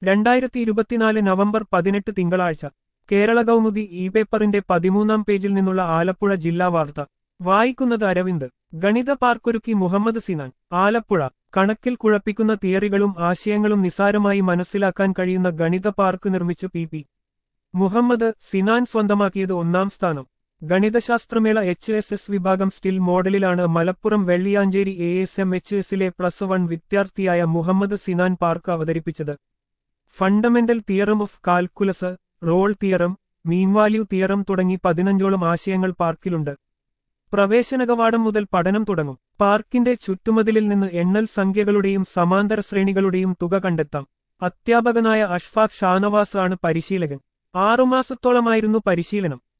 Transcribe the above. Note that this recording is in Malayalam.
രണ്ടായിരത്തി ഇരുപത്തിനാല് നവംബർ പതിനെട്ട് തിങ്കളാഴ്ച കേരള കൗമുദി ഇ പേപ്പറിന്റെ പതിമൂന്നാം പേജിൽ നിന്നുള്ള ആലപ്പുഴ ജില്ലാ വാർത്ത വായിക്കുന്നത് അരവിന്ദ് ഗണിത പാർക്കൊരുക്കി മുഹമ്മദ് സിനാൻ ആലപ്പുഴ കണക്കിൽ കുഴപ്പിക്കുന്ന തിയറികളും ആശയങ്ങളും നിസാരമായി മനസ്സിലാക്കാൻ കഴിയുന്ന ഗണിത പാർക്ക് നിർമ്മിച്ച് പി പി മുഹമ്മദ് സിനാൻ സ്വന്തമാക്കിയത് ഒന്നാം സ്ഥാനം ഗണിതശാസ്ത്രമേള എച്ച് എസ് എസ് വിഭാഗം സ്റ്റിൽ മോഡലിലാണ് Malappuram Velliyancheri A S M H എസിലെ പ്ലസ് വൺ വിദ്യാർത്ഥിയായ മുഹമ്മദ് സിനാൻ പാർക്ക് അവതരിപ്പിച്ചത് fundamental theorem of calculus Rolle theorem mean value theorem തുടങ്ങി പതിനഞ്ചോളം ആശയങ്ങൾ പാർക്കിലുണ്ട് പ്രവേശന കവാടം മുതൽ പഠനം തുടങ്ങും പാർക്കിന്റെ ചുറ്റുമതിലിൽ നിന്ന് എണ്ണൽ സംഖ്യകളുടെയും സമാന്തര ശ്രേണികളുടെയും തുക കണ്ടെത്താം അധ്യാപകനായ അഷ്ഫാഖ് ഷാനവാസ് ആണ് പരിശീലകൻ ആറുമാസത്തോളമായിരുന്നു പരിശീലനം